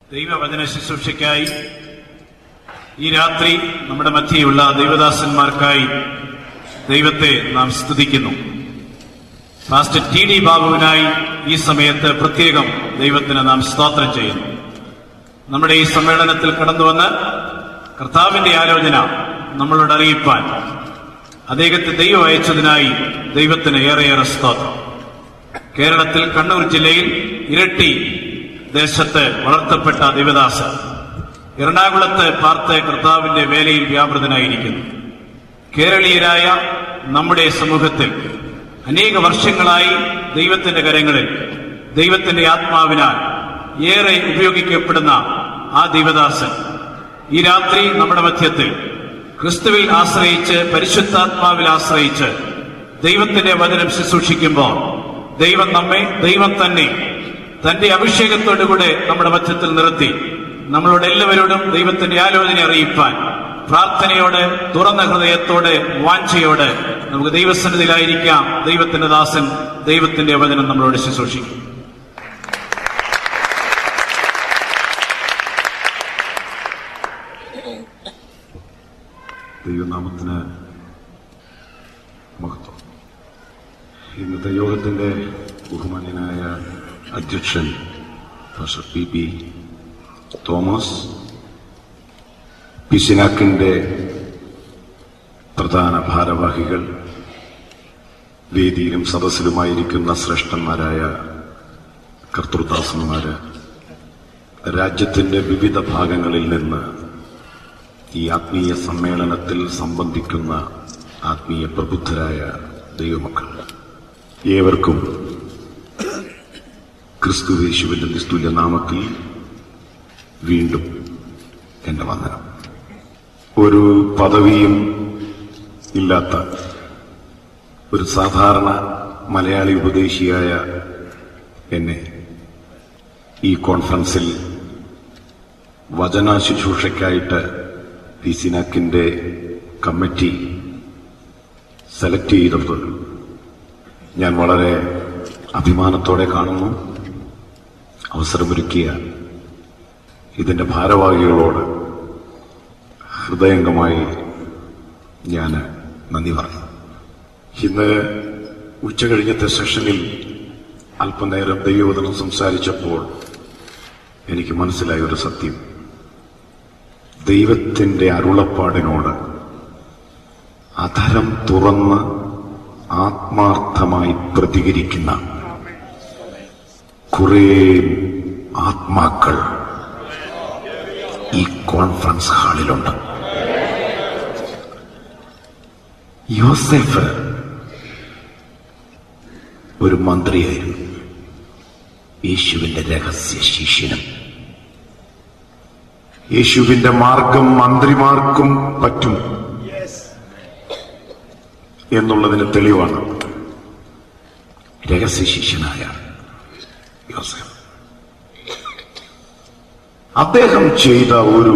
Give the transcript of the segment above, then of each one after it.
ദൈവവചന ശുശ്രൂഷയ്ക്കായി ഈ രാത്രി നമ്മുടെ മധ്യയുള്ള ദൈവദാസന്മാർക്കായി ദൈവത്തെ നാം സ്തുതിക്കുന്നു മാസ്റ്റർ ടി ഡി ബാബുവിനായി ഈ സമയത്ത് പ്രത്യേകം ദൈവത്തിന് നാം സ്തോത്രം ചെയ്യുന്നു നമ്മുടെ ഈ സമ്മേളനത്തിൽ കടന്നുവന്ന് കർത്താവിന്റെ ആലോചന നമ്മളോട് അറിയിപ്പാൻ അദ്ദേഹത്തെ ദൈവം അയച്ചതിനായി ദൈവത്തിന് ഏറെയേറെ സ്തോത്രം കേരളത്തിൽ കണ്ണൂർ ജില്ലയിൽ ഇരട്ടി ദേശത്ത് വളർത്തപ്പെട്ട ദൈവദാസൻ എറണാകുളത്ത് പാർത്ത് കർത്താവിന്റെ വേലയിൽ വ്യാപൃതനായിരിക്കുന്നു കേരളീയരായ നമ്മുടെ സമൂഹത്തിൽ അനേക വർഷങ്ങളായി ദൈവത്തിന്റെ കരങ്ങളിൽ ദൈവത്തിന്റെ ആത്മാവിനാൽ ഏറെ ഉപയോഗിക്കപ്പെടുന്ന ആ ദൈവദാസൻ ഈ രാത്രി നമ്മുടെ മധ്യത്തിൽ ക്രിസ്തുവിൽ ആശ്രയിച്ച് പരിശുദ്ധാത്മാവിൽ ആശ്രയിച്ച് ദൈവത്തിന്റെ വചനം ശുശ്രൂഷിക്കുമ്പോൾ ദൈവം നമ്മെ ദൈവം തന്നെ തന്റെ അഭിഷേകത്തോടുകൂടെ നമ്മുടെ മധ്യത്തിൽ നിർത്തി നമ്മളോട് എല്ലാവരോടും ദൈവത്തിന്റെ ആലോചന അറിയിപ്പാൻ പ്രാർത്ഥനയോടെ തുറന്ന ഹൃദയത്തോടെ വാഞ്ചയോടെ നമുക്ക് ദൈവസന്നിധിയിലായിരിക്കാം ദൈവത്തിന്റെ ദാസൻ ദൈവത്തിന്റെ വചനം നമ്മളോട് ശുശ്രൂഷിക്കും ദൈവനാമത്തിന് മഹത്വം ഇന്നത്തെ യോഗത്തിന്റെ ബഹുമാന്യനായ അധ്യക്ഷൻ പ്രൊഫസർ പി പി തോമസ് പിസിനാക്കിന്റെ പ്രധാന ഭാരവാഹികൾ വേദിയിലും സദസ്സിലുമായിരിക്കുന്ന ശ്രേഷ്ഠന്മാരായ കർത്തൃദാസന്മാര് രാജ്യത്തിന്റെ വിവിധ ഭാഗങ്ങളിൽ നിന്ന് ഈ ആത്മീയ സമ്മേളനത്തിൽ സംബന്ധിക്കുന്ന ആത്മീയ പ്രബുദ്ധരായ ദൈവമക്കൾ ഏവർക്കും ക്രിസ്തുവേശുവിന്റെ നിസ്തുല്യ നാമത്തിൽ വീണ്ടും എന്റെ വന്ദനം ഒരു പദവിയും ഇല്ലാത്ത ഒരു സാധാരണ മലയാളി ഉപദേശിയായ എന്നെ ഈ കോൺഫറൻസിൽ വചന ശുശ്രൂഷയ്ക്കായിട്ട് പി സിനാക്കിന്റെ കമ്മിറ്റി സെലക്ട് ചെയ്തത് ഞാൻ വളരെ അഭിമാനത്തോടെ കാണുന്നു അവസരമൊരുക്കിയ ഇതിന്റെ ഭാരവാഹികളോട് ഹൃദയംഗമായി ഞാൻ നന്ദി പറഞ്ഞു ഇന്ന് ഉച്ച കഴിഞ്ഞത്തെ സെഷനിൽ അല്പനേരം ദൈവവചനം സംസാരിച്ചപ്പോൾ എനിക്ക് മനസ്സിലായ ഒരു സത്യം ദൈവത്തിന്റെ അരുളപ്പാടിനോട് അധരം തുറന്ന് ആത്മാർത്ഥമായി പ്രതികരിക്കുന്ന കുറേ ആത്മാക്കൾ ഈ കോൺഫറൻസ് ഹാളിലുണ്ട് യോസെഫ് ഒരു മന്ത്രിയായിരുന്നു യേശുവിന്റെ രഹസ്യ ശിഷ്യനും യേശുവിന്റെ മാർഗം മന്ത്രിമാർക്കും പറ്റും എന്നുള്ളതിന് തെളിവാണ് രഹസ്യ ശിഷ്യനായ യോസഫ് അദ്ദേഹം ചെയ്ത ഒരു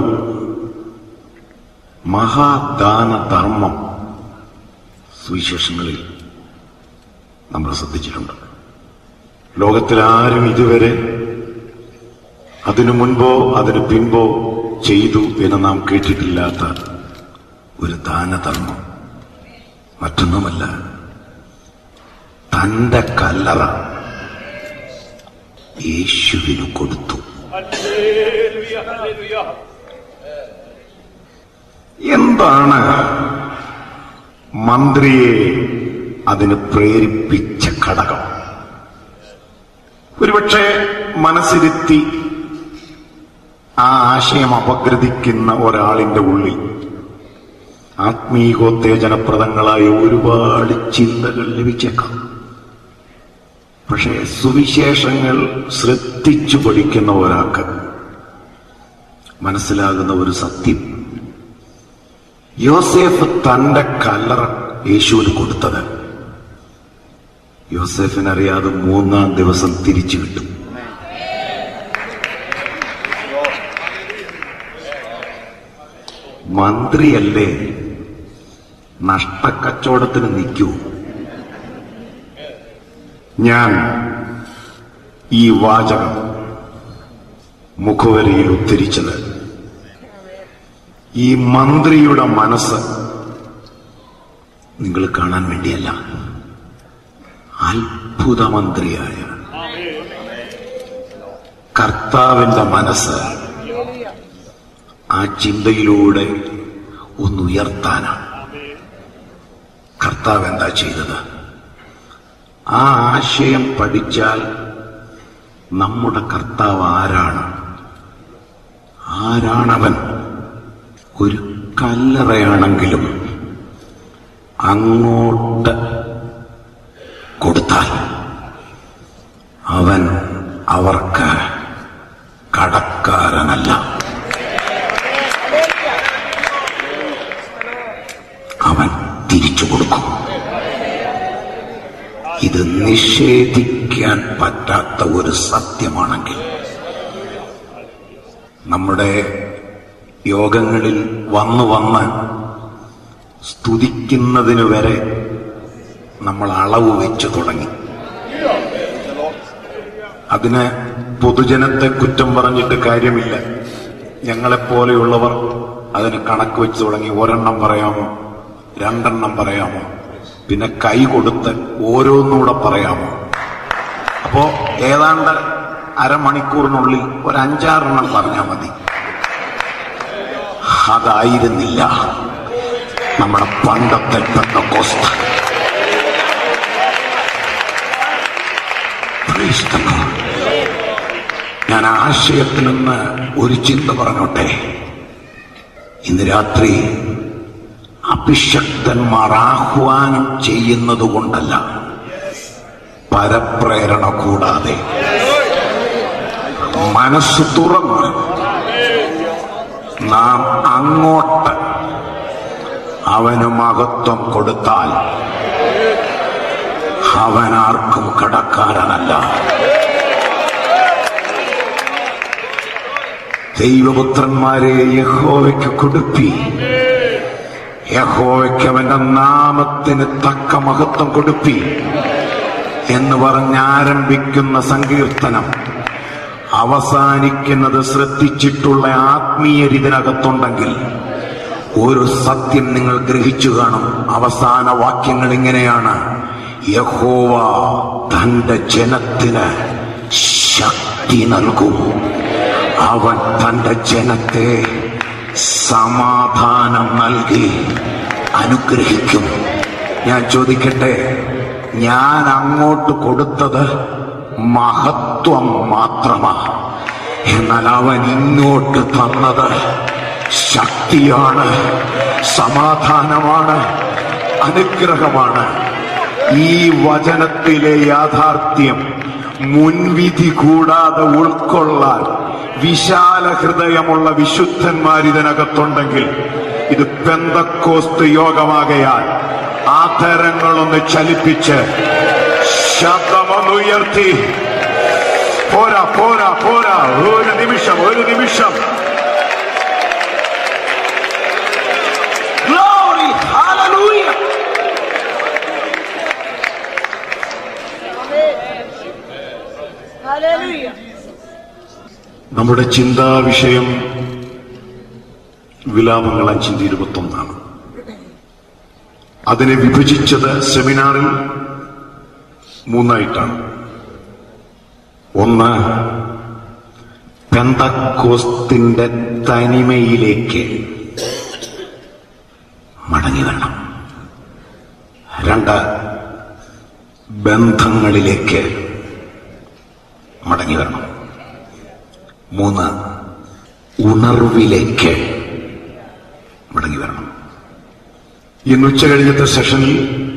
മഹാദാന ധർമ്മം സുവിശേഷങ്ങളിൽ നമ്മൾ ശ്രദ്ധിച്ചിട്ടുണ്ട് ലോകത്തിൽ ആരും ഇതുവരെ അതിനു മുൻപോ അതിനു പിൻപോ ചെയ്തു എന്ന് നാം കേട്ടിട്ടില്ലാത്ത ഒരു ദാനധർമ്മം മറ്റൊന്നുമല്ല തന്റെ കല്ലറ യേശുവിന് കൊടുത്തു എന്താണ് മന്ത്രിയെ അതിന് പ്രേരിപ്പിച്ച ഘടകം ഒരുപക്ഷെ മനസ്സിരുത്തി ആ ആശയം അപഗ്രഥിക്കുന്ന ഒരാളിന്റെ ഉള്ളിൽ ആത്മീകോത്തേജനപ്രദങ്ങളായ ഒരുപാട് ചിന്തകൾ ലഭിച്ചേക്കാം പക്ഷേ സുവിശേഷങ്ങൾ ശ്രദ്ധിച്ചു പഠിക്കുന്ന ഒരാൾക്ക് മനസ്സിലാകുന്ന ഒരു സത്യം യോസേഫ് തന്റെ കല്ലറ യേശുവിന് കൊടുത്തത് യോസേഫിനറിയാതെ മൂന്നാം ദിവസം തിരിച്ചു കിട്ടും മന്ത്രിയല്ലേ നഷ്ടക്കച്ചവടത്തിന് നിൽക്കൂ ഞാൻ ഈ വാചകം മുഖവരിയിൽ ഉദ്ധരിച്ചത് ഈ മന്ത്രിയുടെ മനസ്സ് നിങ്ങൾ കാണാൻ വേണ്ടിയല്ല അത്ഭുത മന്ത്രിയായ കർത്താവിന്റെ മനസ്സ് ആ ചിന്തയിലൂടെ ഒന്ന് ഉയർത്താനാണ് കർത്താവ് എന്താ ചെയ്തത് ആ ആശയം പഠിച്ചാൽ നമ്മുടെ കർത്താവ് ആരാണ് ആരാണവൻ ഒരു കല്ലറയാണെങ്കിലും അങ്ങോട്ട് കൊടുത്താൽ അവൻ അവർക്ക് കടക്കാരനല്ല അവൻ തിരിച്ചു കൊടുക്കും ഇത് നിഷേധിക്കാൻ പറ്റാത്ത ഒരു സത്യമാണെങ്കിൽ നമ്മുടെ യോഗങ്ങളിൽ വന്നു വന്ന് സ്തുതിക്കുന്നതിന് വരെ നമ്മൾ അളവ് വെച്ച് തുടങ്ങി അതിന് പൊതുജനത്തെ കുറ്റം പറഞ്ഞിട്ട് കാര്യമില്ല ഞങ്ങളെപ്പോലെയുള്ളവർ അതിന് കണക്ക് വെച്ച് തുടങ്ങി ഒരെണ്ണം പറയാമോ രണ്ടെണ്ണം പറയാമോ പിന്നെ കൈ കൊടുത്ത് ഓരോന്നൂടെ പറയാമോ അപ്പോ ഏതാണ്ട് അരമണിക്കൂറിനുള്ളിൽ ഒരു അഞ്ചാറെണ്ണം പറഞ്ഞാൽ മതി അതായിരുന്നില്ല നമ്മുടെ പണ്ടത്തെ പെന്തക്കോസ്ത് Praise the Lord. ഞാൻ ആശയത്തിൽ നിന്ന് ഒരു ചിന്ത പറഞ്ഞോട്ടെ ഇന്ന് രാത്രി അഭിഷക്തന്മാർ ആഹ്വാനം ചെയ്യുന്നത് കൊണ്ടല്ല പരപ്രേരണ കൂടാതെ മനസ്സ് തുറന്ന് നാം അങ്ങോട്ട് അവന് മഹത്വം കൊടുത്താൽ അവൻ ആർക്കും കടക്കാരനല്ല ദൈവപുത്രന്മാരെ യഹോവയ്ക്ക് കൊടുപ്പി യഹോവയ്ക്ക് അവന്റെ നാമത്തിന് തക്ക മഹത്വം കൊടുപ്പി എന്ന് പറഞ്ഞാരംഭിക്കുന്ന സങ്കീർത്തനം അവസാനിക്കുന്നത് ശ്രദ്ധിച്ചിട്ടുള്ള ആത്മീയർ ഇതിനകത്തുണ്ടെങ്കിൽ ഒരു സത്യം നിങ്ങൾ ഗ്രഹിച്ചു കാണും അവസാന വാക്യങ്ങൾ ഇങ്ങനെയാണ് യഹോവ തന്റെ ജനത്തിന് ശക്തി നൽകും അവൻ തന്റെ ജനത്തെ സമാധാനം നൽകി അനുഗ്രഹിക്കും ഞാൻ ചോദിക്കട്ടെ ഞാൻ അങ്ങോട്ട് കൊടുത്തത് മഹത്വം മാത്രമാ എന്നാൽ അവൻ ഇങ്ങോട്ട് തന്നത് ശക്തിയാണ് സമാധാനമാണ് അനുഗ്രഹമാണ് ഈ വചനത്തിലെ യാഥാർത്ഥ്യം മുൻവിധി കൂടാതെ ഉൾക്കൊള്ളാൻ വിശാല ഹൃദയമുള്ള വിശുദ്ധന്മാർ ഇതിനകത്തുണ്ടെങ്കിൽ ഇത് പെന്തക്കോസ്ത് യോഗമാകയാൽ ആധരങ്ങളൊന്ന് ചലിപ്പിച്ച് ശബ്ദമൊന്നുയർത്തി പോരാ പോരാ പോരാ ഒരു നിമിഷം ഒരു നിമിഷം Glory, hallelujah. Hallelujah. നമ്മുടെ ചിന്താ വിഷയം വിലാപങ്ങൾ അഞ്ചിന്റെ ഇരുപത്തൊന്നാണ് അതിനെ വിഭജിച്ചത് സെമിനാറിൽ മൂന്നായിട്ടാണ് ഒന്ന് പെന്തക്കോസ്തിന്റെ തനിമയിലേക്ക് മടങ്ങി വരണം രണ്ട് ബന്ധങ്ങളിലേക്ക് മടങ്ങി വരണം മൂന്ന് ഉണർവിലേക്ക് മടങ്ങി വരണം ഇന്ന് ഉച്ച കഴിഞ്ഞത്തെ സെഷനിൽ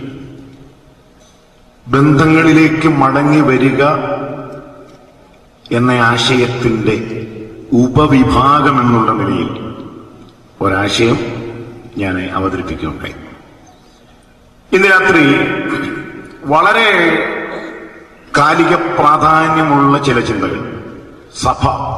ബന്ധങ്ങളിലേക്ക് മടങ്ങി വരിക എന്ന ആശയത്തിന്റെ ഉപവിഭാഗം എന്നുള്ള നിലയിൽ ഒരാശയം ഞാൻ അവതരിപ്പിക്കുകയുണ്ടായി ഇന്ന് രാത്രി വളരെ കാലിക പ്രാധാന്യമുള്ള ചില ചിന്തകൾ സഭ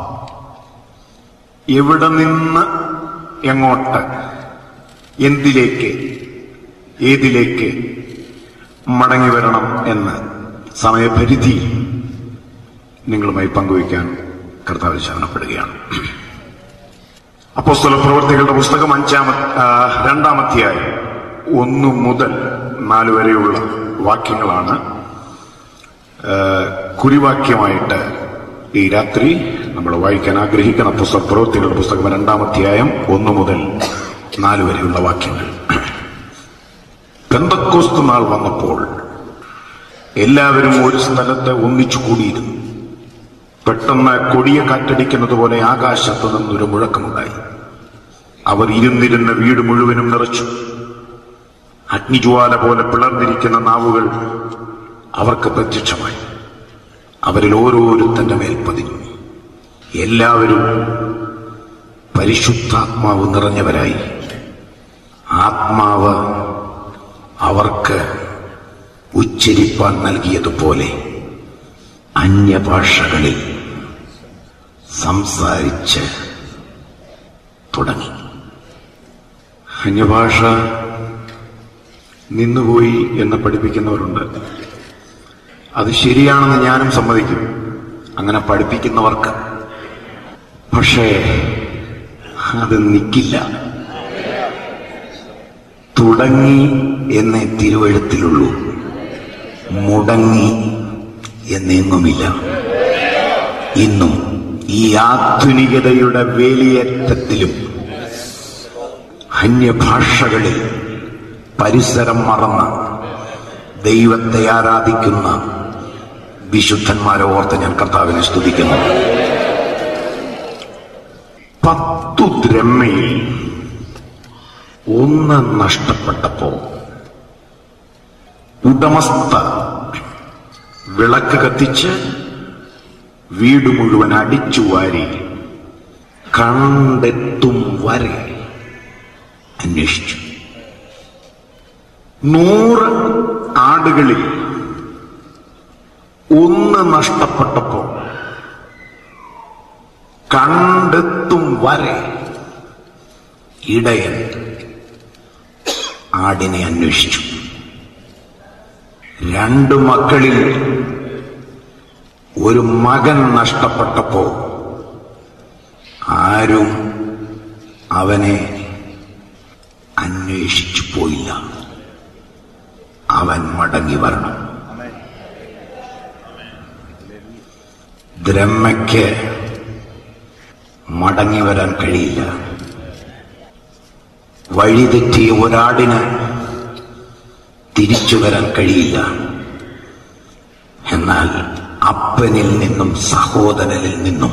എവിടെ നിന്ന് എങ്ങോട്ട് എന്തിലേക്ക് ഏതിലേക്ക് മടങ്ങി വരണം എന്ന് സമയപരിധി നിങ്ങളുമായി പങ്കുവയ്ക്കാൻ കർത്താവിൽ ശരണപ്പെടുകയാണ് അപ്പോസ്തല പ്രവർത്തികളുടെ പുസ്തകം അഞ്ചാമ ആ, രണ്ടാമധ്യായം ഒന്ന് മുതൽ നാല് വരെയുള്ള വാക്യങ്ങളാണ് ആ, കുറിവാക്യമായിട്ട് ഈ രാത്രി നമ്മൾ വായിക്കാൻ ആഗ്രഹിക്കുന്ന പുസ്തക പ്രവൃത്തികളുടെ പുസ്തകം രണ്ടാമധ്യായം ഒന്ന് മുതൽ നാല് വരെയുള്ള വാക്യങ്ങൾ പെന്തക്കോസ്ത് നാൾ വന്നപ്പോൾ എല്ലാവരും ഒരു സ്ഥലത്ത് ഒന്നിച്ചു കൂടിയിരുന്നു പെട്ടെന്ന് കൊടിയ കാറ്റടിക്കുന്നത് പോലെ ആകാശത്ത് നിന്നൊരു മുഴക്കമുണ്ടായി അവർ ഇരുന്നിരുന്ന വീട് മുഴുവനും നിറച്ചു അഗ്നിജ്വാല പോലെ പിളർന്നിരിക്കുന്ന നാവുകൾ അവർക്ക് പ്രത്യക്ഷമായി അവരിൽ ഓരോരുത്തന്റെ മേൽ പതിഞ്ഞു എല്ലാവരും പരിശുദ്ധാത്മാവ് നിറഞ്ഞവരായി ആത്മാവ് അവർക്ക് ഉച്ചരിപ്പാൻ നൽകിയതുപോലെ അന്യഭാഷകളിൽ സംസാരിച്ച് തുടങ്ങി അന്യഭാഷ നിന്നുപോയി എന്ന് പഠിപ്പിക്കുന്നവരുണ്ട് അത് ശരിയാണെന്ന് ഞാനും സമ്മതിക്കും അങ്ങനെ പഠിപ്പിക്കുന്നവർക്ക് പക്ഷേ അത് നിൽക്കില്ല തുടങ്ങി എന്നേ തിരുവഴുത്തിലുള്ളൂ മുടങ്ങി എന്നെങ്ങുമില്ല ഇന്നും ഈ ആധുനികതയുടെ വേലിയേറ്റത്തിലും അന്യഭാഷകളിൽ പരിസരം മറന്ന് ദൈവത്തെ ആരാധിക്കുന്ന വിശുദ്ധന്മാരെ ഓർത്ത് ഞാൻ കർത്താവിനെ സ്തുതിക്കുന്നു പത്തു ദ്രമ്മയിൽ ഒന്ന് നഷ്ടപ്പെട്ടപ്പോ ഉടമസ്ഥ വിളക്ക് കത്തിച്ച് വീട് മുഴുവൻ അടിച്ചു വാരി കണ്ടെത്തും വരെ അന്വേഷിച്ചു നൂറ് ആടുകളിൽ ഒന്ന് നഷ്ടപ്പെട്ടപ്പോ കണ്ടെത്തും വരെ ഇടയൻ ആടിനെ അന്വേഷിച്ചു രണ്ട് മക്കളിൽ ഒരു മകൻ നഷ്ടപ്പെട്ടപ്പോ ആരും അവനെ അന്വേഷിച്ചു പോയില്ല അവൻ മടങ്ങി വരണം ദ്രമ്മയ്ക്ക് മടങ്ങി വരാൻ കഴിയില്ല വഴിതെറ്റിയ ഒരാടിന് തിരിച്ചു വരാൻ കഴിയില്ല എന്നാൽ അപ്പനിൽ നിന്നും സഹോദരനിൽ നിന്നും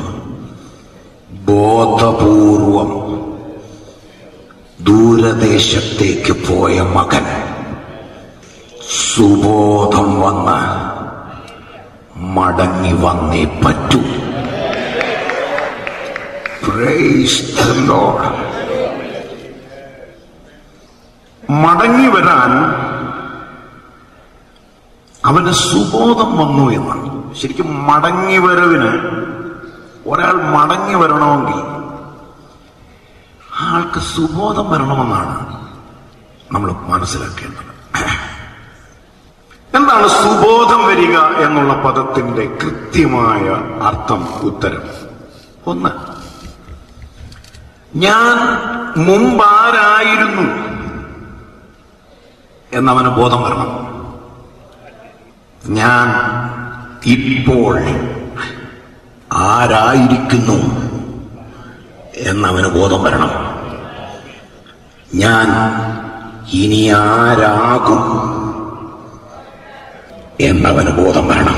ബോധപൂർവം ദൂരദേശത്തേക്ക് പോയ മകൻ സുബോധം വന്ന് മടങ്ങി വന്നേ പറ്റൂ Praise the Lord. മടങ്ങി വരാൻ അവന് സുബോധം വന്നു എന്നാണ് ശരിക്കും മടങ്ങി വരവിന് ഒരാൾ മടങ്ങി വരണമെങ്കിൽ ആൾക്ക് സുബോധം വരണമെന്നാണ് നമ്മൾ മനസ്സിലാക്കേണ്ടത് എന്താണ് സുബോധം വരിക എന്നുള്ള പദത്തിന്റെ കൃത്യമായ അർത്ഥം ഉത്തരം ഒന്ന് ഞാൻ മുമ്പാരായിരുന്നു എന്നവന് ബോധം വരണം ഞാൻ ഇപ്പോൾ ആരായിരിക്കുന്നു എന്നവന് ബോധം വരണം ഞാൻ ഇനി ആരാകും എന്നവന് ബോധം വരണം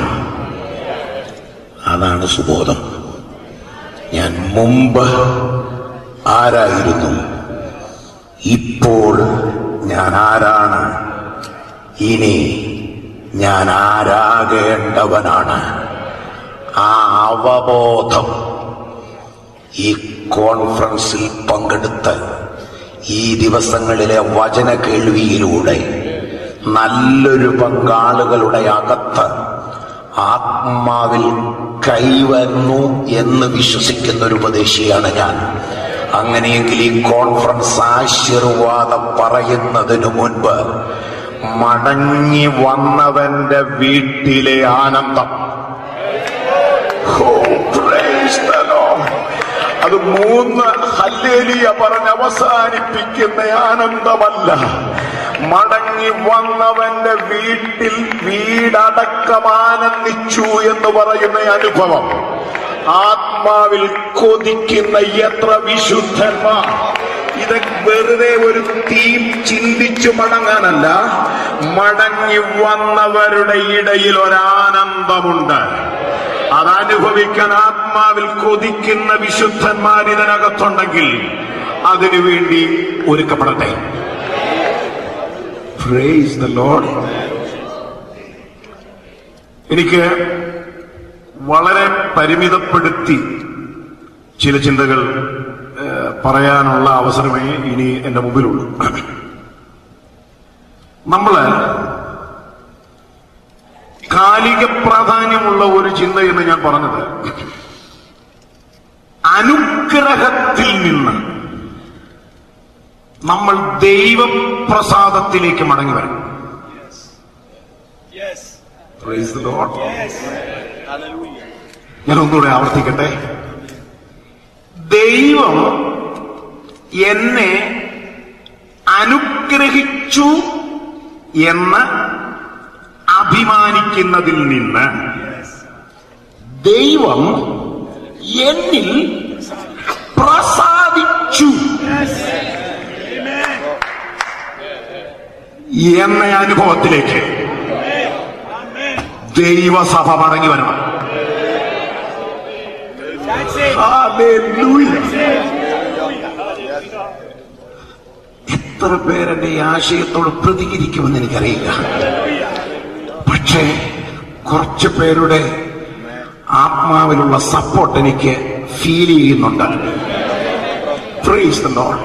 അതാണ് സുബോധം ഞാൻ മുമ്പ് ആരായിരുന്നു ഇപ്പോൾ ഞാൻ ആരാണ് ഇനി ഞാൻ ആരാകേണ്ടവനാണ് ആ അവബോധം ഈ കോൺഫറൻസിൽ പങ്കെടുത്ത് ഈ ദിവസങ്ങളിലെ വചന കേൾവിയിലൂടെ നല്ലൊരു പങ്കാളുകളുടെ അകത്ത് ആത്മാവിൽ കൈവന്നു എന്ന് വിശ്വസിക്കുന്ന ഒരു ഉപദേശിയാണ് ഞാൻ അങ്ങനെയെങ്കിൽ ഈ കോൺഫറൻസ് ആശീർവാദം പറയുന്നതിനു മുൻപ് മടങ്ങി വന്നവന്റെ വീട്ടിലെ ആനന്ദം Oh, praise the Lord. അത് മൂന്ന് ഹല്ലേലിയ പറഞ്ഞ് അവസാനിപ്പിക്കുന്ന ആനന്ദമല്ല മടങ്ങി വന്നവന്റെ വീട്ടിൽ വീടടക്കമാനന്ദിച്ചു എന്ന് പറയുന്ന അനുഭവം ആത്മാവിൽ കൊതിക്കുന്ന എത്ര വിശുദ്ധന്മാർ ഇത് വെറുതെ ഒരു തീം ചിന്തിച്ചു മടങ്ങാനല്ല മടങ്ങി വന്നവരുടെ ഇടയിൽ ഒരാനന്ദമുണ്ട് അതനുഭവിക്കാൻ ആത്മാവിൽ കൊതിക്കുന്ന വിശുദ്ധന്മാർ ഇതിനകത്തുണ്ടെങ്കിൽ അതിനുവേണ്ടി ഒരുക്കപ്പെടട്ടെ പ്രൈസ് ദ ലോഡ് എനിക്ക് വളരെ പരിമിതപ്പെടുത്തി ചില ചിന്തകൾ ഏഹ്, പറയാനുള്ള അവസരമേ ഇനി എന്റെ മുമ്പിലുള്ളൂ നമ്മള് കാലിക പ്രാധാന്യമുള്ള ഒരു ചിന്ത എന്ന് ഞാൻ പറഞ്ഞത് അനുഗ്രഹത്തിൽ നിന്ന് നമ്മൾ ദൈവപ്രസാദത്തിലേക്ക് മടങ്ങി വരണം Yes. Praise the Lord. Yes. Hallelujah. ഞാൻ ഒന്നുകൂടെ ആവർത്തിക്കട്ടെ ദൈവം എന്നെ അനുഗ്രഹിച്ചു എന്ന് അഭിമാനിക്കുന്നതിൽ നിന്ന് ദൈവം എന്നിൽ പ്രസാദിച്ചു Amen. എന്ന അനുഭവത്തിലേക്ക് Amen. ദൈവസഭ മടങ്ങി വരണം That's it. Hallelujah. എത്ര പേരെന്റെ ഈ ആശയത്തോട് പ്രതികരിക്കുമെന്ന് എനിക്കറിയില്ല പക്ഷേ കുറച്ച് പേരുടെ ആത്മാവിലുള്ള സപ്പോർട്ട് എനിക്ക് ഫീൽ ചെയ്യുന്നുണ്ട് Praise the Lord.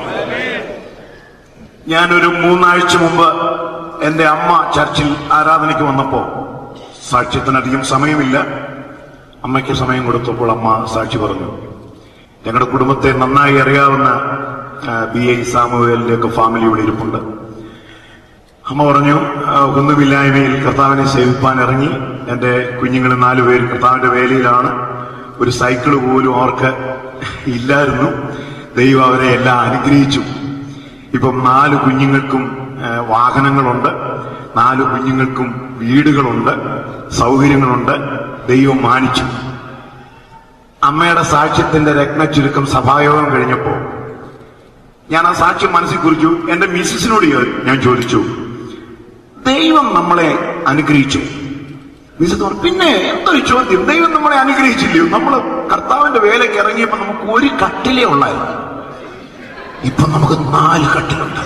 ഞാനൊരു മൂന്നാഴ്ച മുമ്പ് എന്റെ അമ്മ ചർച്ചിൽ ആരാധനയ്ക്ക് വന്നപ്പോ സാക്ഷ്യത്തിനധികം സമയമില്ല അമ്മയ്ക്ക് സമയം കൊടുത്തപ്പോൾ അമ്മ സാക്ഷി പറഞ്ഞു ഞങ്ങളുടെ കുടുംബത്തെ നന്നായി അറിയാവുന്ന ബി ഐ സാമുവേലിന്റെ ഒക്കെ ഫാമിലി ഇവിടെ ഇരിപ്പുണ്ട് അമ്മ പറഞ്ഞു ആ, ഒന്നുമില്ലായ്മയിൽ കർത്താവിനെ സേവിപ്പാൻ ഇറങ്ങി എന്റെ കുഞ്ഞുങ്ങൾ നാലുപേരും കർത്താവിന്റെ വേലയിലാണ് ഒരു സൈക്കിള് പോലും അവർക്ക് ഇല്ലായിരുന്നു ദൈവം അവരെ എല്ലാം അനുഗ്രഹിച്ചു ഇപ്പം നാല് കുഞ്ഞുങ്ങൾക്കും ആ, വാഹനങ്ങളുണ്ട് നാല് കുഞ്ഞുങ്ങൾക്കും വീടുകളുണ്ട് സൗകര്യങ്ങളുണ്ട് ദൈവം മാനിച്ചു അമ്മയുടെ സാക്ഷ്യത്തിന്റെ രത്ന ചുരുക്കം സഭായോഗം കഴിഞ്ഞപ്പോ ഞാൻ ആ സാക്ഷ്യം മനസ്സിൽ കുറിച്ചു എന്റെ മിസ്സിസിനോട് ചോ- ഞാൻ ചോദിച്ചു ദൈവം നമ്മളെ അനുഗ്രഹിച്ചു മിസ്സസ് പറഞ്ഞു പിന്നെ എന്തൊരു ചോദ്യം ദൈവം നമ്മളെ അനുഗ്രഹിച്ചില്ലയോ നമ്മൾ കർത്താവിന്റെ വേലയ്ക്ക് ഇറങ്ങിയപ്പോ നമുക്ക് ഒരു കട്ടിലേ ഉള്ളായിരുന്നു ഇപ്പൊ നമുക്ക് നാല് കട്ടിലുണ്ട്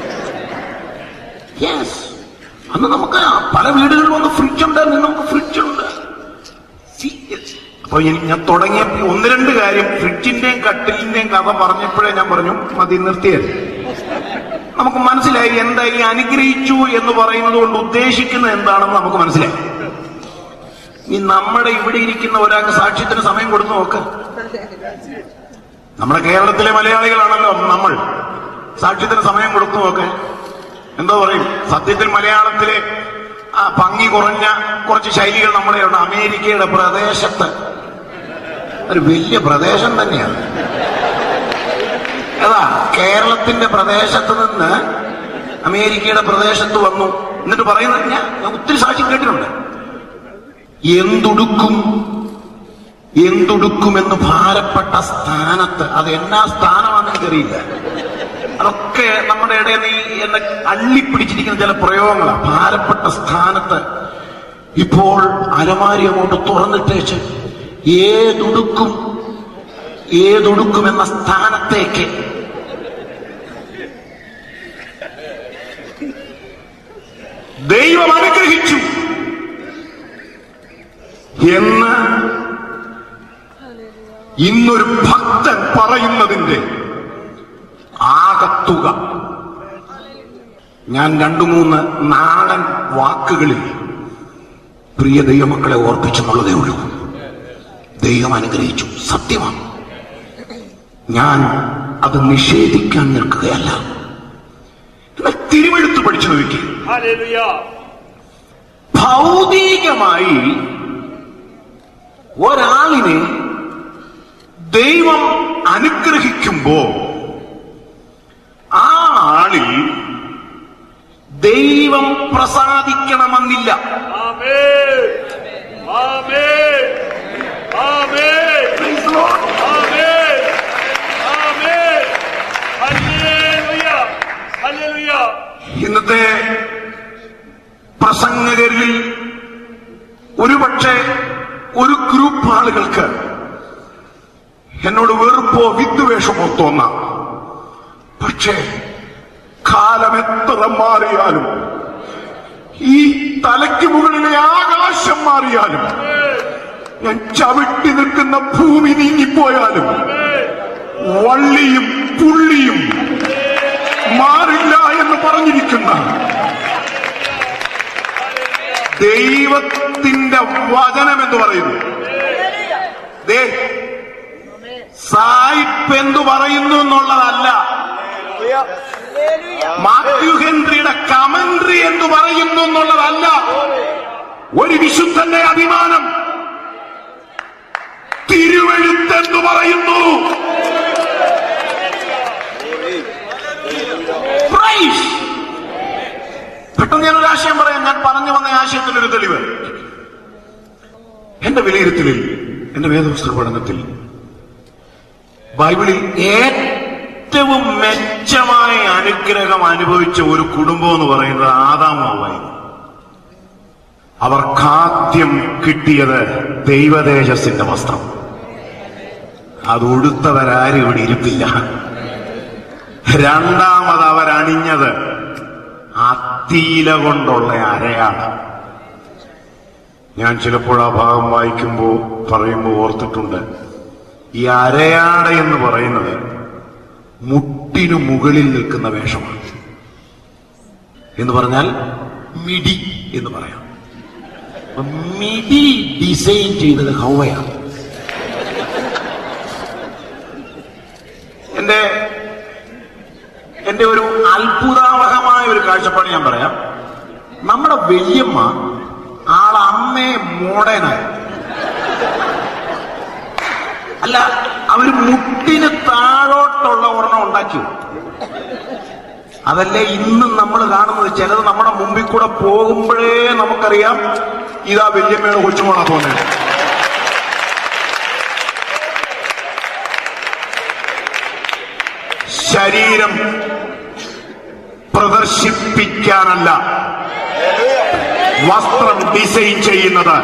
യെസ് അന്ന് നമുക്ക് പല വീടുകളിലും ഒന്ന് ഫ്രിഡ്ജ് ഉണ്ടായിരുന്നു ഇന്ന് നമുക്ക് ഫ്രിഡ്ജ് ഉണ്ട് See, yes. അപ്പൊ എനിക്ക് ഞാൻ തുടങ്ങിയ ഒന്ന് രണ്ട് കാര്യം ഫ്രിഡ്ജിന്റെയും കട്ടിലിന്റെയും കഥ പറഞ്ഞപ്പോഴേ ഞാൻ പറഞ്ഞു മതി നിർത്തിയത് നമുക്ക് മനസ്സിലായി എന്താ ഈ അനുഗ്രഹിച്ചു എന്ന് പറയുന്നത് കൊണ്ട് ഉദ്ദേശിക്കുന്നത് എന്താണെന്ന് നമുക്ക് മനസ്സിലായി ഈ നമ്മുടെ ഇവിടെ ഇരിക്കുന്ന ഒരാൾക്ക് സാക്ഷ്യത്തിന് സമയം കൊടുത്തു നോക്ക് നമ്മുടെ കേരളത്തിലെ മലയാളികളാണല്ലോ നമ്മൾ സാക്ഷ്യത്തിന് സമയം കൊടുത്തു നോക്ക് എന്തോ പറയും സത്യത്തിൽ മലയാളത്തിലെ ആ ഭംഗി കുറഞ്ഞ കുറച്ച് ശൈലികൾ നമ്മുടെ ഉണ്ട് അമേരിക്കയുടെ പ്രദേശത്ത് ഒരു വലിയ പ്രദേശം തന്നെയാണ് ഏതാ കേരളത്തിന്റെ പ്രദേശത്ത് നിന്ന് അമേരിക്കയുടെ പ്രദേശത്ത് വന്നു എന്നിട്ട് പറയുന്നത് ഞാൻ ഞാൻ ഒത്തിരി സാക്ഷ്യം കേട്ടിട്ടുണ്ട് എന്തുടുക്കും എന്തുടുക്കുമെന്ന് ഭാരപ്പെട്ട സ്ഥാനത്ത് അത് എന്നാ സ്ഥാനമാണെന്ന് എനിക്കറിയില്ല അതൊക്കെ നമ്മുടെ ഇടയിൽ നിന്ന് ഈ എന്നെ അള്ളിപ്പിടിച്ചിരിക്കുന്ന ചില പ്രയോഗങ്ങളാണ് ഭാരപ്പെട്ട സ്ഥാനത്ത് ഇപ്പോൾ അലമാരി അങ്ങോട്ട് തുറന്നിട്ടേച്ച് ഏതുടുക്കും ഏതൊടുക്കും എന്ന സ്ഥാനത്തേക്ക് ദൈവം അനുഗ്രഹിച്ചു എന്ന് ഇന്നൊരു ഭക്തൻ പറയുന്നതിന്റെ ആകത്തുക ഞാൻ രണ്ടു മൂന്ന് നാടൻ വാക്കുകളിൽ പ്രിയ ദൈവമക്കളെ ഓർപ്പിച്ചെന്നുള്ളതേ ഉള്ളൂ ദൈവം അനുഗ്രഹിച്ചു സത്യമാണ് ഞാൻ അത് നിഷേധിക്കാൻ നിൽക്കുകയല്ല എന്നാൽ തിരുവെഴുത്ത് പഠിച്ചു നോക്കി Hallelujah. ഭൗതികമായി ഒരാളിനെ ദൈവം അനു പക്ഷേ ഒരു ഗ്രൂപ്പ് ആളുകൾക്ക് എന്നോട് വെറുപ്പോ വിദ്വേഷമോ തോന്നാം പക്ഷേ കാലം എത്ര മാറിയാലും ഈ തലയ്ക്ക് മുകളിലെ ആകാശം മാറിയാലും ഞാൻ ചവിട്ടി നിൽക്കുന്ന ഭൂമി നീങ്ങിപ്പോയാലും വള്ളിയും പുള്ളിയും മാറില്ല എന്ന് പറഞ്ഞിരിക്കുന്ന ദൈവത്തിന്റെ വചനം എന്ന് പറയുന്നു ദേ സായിപ്പ് എന്തു പറയുന്നു എന്നുള്ളതല്ല മാത്യു ഹെൻറിയുടെ കമന്ററി എന്ന് പറയുന്നു എന്നുള്ളതല്ല ഒരു വിശുദ്ധന്റെ അഭിമാനം തിരുവെഴുത്തെന്ന് പറയുന്നു Praise. പെട്ടെന്ന് ഞാനൊരു ആശയം പറയാം ഞാൻ പറഞ്ഞു വന്ന ആശയത്തിനൊരു തെളിവ് എന്റെ വിലയിരുത്തലിൽ എന്റെ വേദപുസ്തക പഠനത്തിൽ ബൈബിളിൽ ഏറ്റവും മെച്ചമായ അനുഗ്രഹം അനുഭവിച്ച ഒരു കുടുംബം എന്ന് പറയുന്നത് ആദാമാവായിരുന്നു അവർക്കാദ്യം കിട്ടിയത് ദൈവതേജസ്സിന്റെ വസ്ത്രം അത് ഉടുത്തവരാരും ഇവിടെ ഇരിപ്പില്ല രണ്ടാമത് അവരണിഞ്ഞത് അത്തീല കൊണ്ടുള്ള അരയാണ് ഞാൻ ചിലപ്പോൾ ആ ഭാഗം വായിക്കുമ്പോൾ പറയുമ്പോൾ ഓർത്തിട്ടുണ്ട് ഈ അരയാട എന്ന് പറയുന്നത് മുട്ടിനു മുകളിൽ നിൽക്കുന്ന വേഷമാണ് എന്ന് പറഞ്ഞാൽ മിടി എന്ന് പറയാം അപ്പൊ മിടി ഡിസൈൻ ചെയ്തത് ഹൗവയാണ് എന്റെ എന്റെ ഒരു അത്ഭുതാവഹമായ ഒരു കാഴ്ചപ്പാട് ഞാൻ പറയാം നമ്മുടെ വല്യമ്മ ആളമ്മേ മോഡേനായി അല്ല അവര് മുട്ടിന് താഴോട്ടുള്ള ഒരെണ്ണം ഉണ്ടാക്കി അതല്ലേ ഇന്നും നമ്മൾ കാണുന്നത് ചിലത് നമ്മുടെ മുമ്പിൽ കൂടെ പോകുമ്പോഴേ നമുക്കറിയാം ഇതാ വല്യമ്മയുടെ കൊച്ചുമോളാ പോകുന്നത് ശരീരം പ്രദർശിപ്പിക്കാനല്ല വസ്ത്രം ഡിസൈൻ ചെയ്യുന്നത്